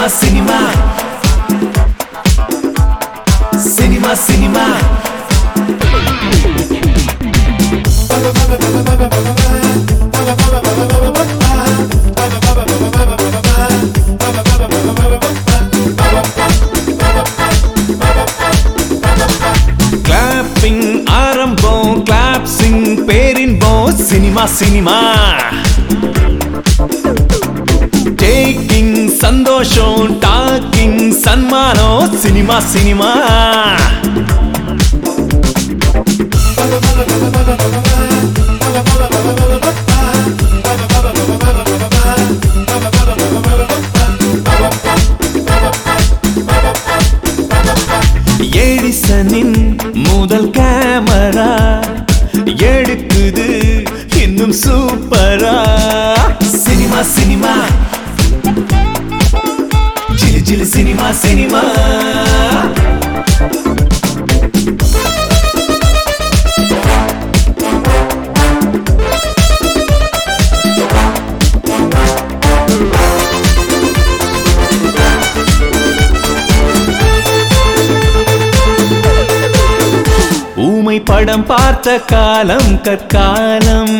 cinema cinema cinema cinema clapping ஆரம்பம் clapping பேரின்பம் cinema cinema taking சந்தோஷம் டாக்கிங் சன்மானம் சினிமா சினிமா எடிசனின் முதல் கேமரா எடுக்குது இன்னும் சூப்பரா சினிமா சினிமா ஜிலு ஜிலு சினிமா சினிமா ஊமை படம் பார்த்த காலம் கற்காலம்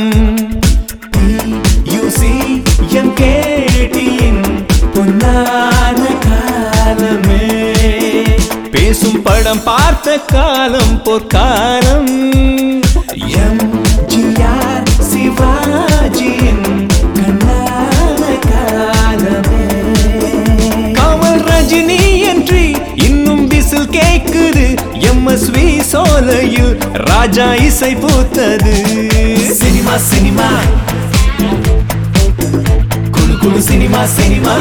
யூசி எம் கேட்டியின் பொன்னான காலமே பேசும் படம் பார்த்த காலம் பொற்காலம் எம் ஜிஆர் சிவாஜியின் கண்ணான காலமே கமல் ரஜினி என்று இன்னும் பிசில் கேக்குது எம்எஸ்வி சோலையில் ராஜா இசை பூத்தது சினிமா சினிமா குழு குழு சினிமா சினிமா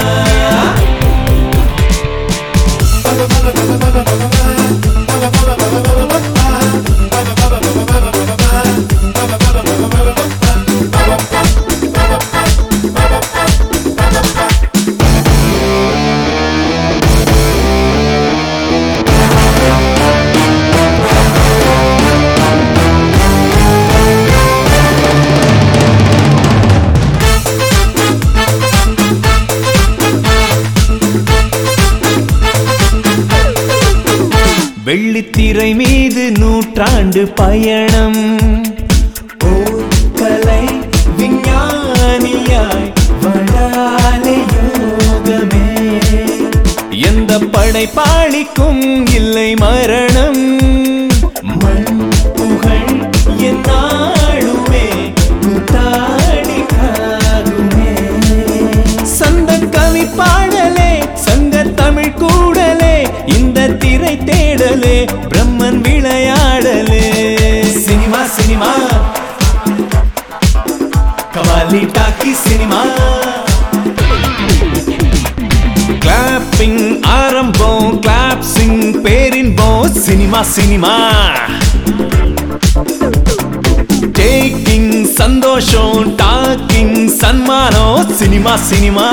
வெள்ளித்திரை மீது நூற்றாண்டு பயணம் ஓர் கலை விஞ்ஞானியாய் வளாலே யோகமே எந்த படைப்பாளிக்கும் இல்லை மரணம் மண் புகழ் என்னாளுமே கூத்தாடி காகுமே சந்த கவி பாடலே சங்க தமிழ் கூடலே இந்த திரை தேடலே பிரம்மன் விளையாடலே cinema cinema qawwali talkie cinema clapping ஆரம்பம் கிளாப்சிங் பேரின்பம் சினிமா சினிமா டேக்கிங் சந்தோஷம் டாக்கிங் சன்மானம் சினிமா சினிமா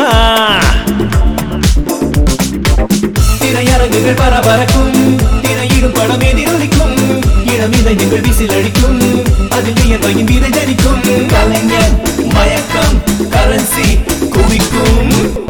திரையரங்குகள் பரபரக்கும் திரையிடும் படம் எதிரொலிக்கும் இடமிதை எங்கள் விசில் அடிக்கும் அதில் வியர்வையின் வீத ஜனிக்கும் கலைஞர் மயக்கம் கரன்சி குவிக்கும்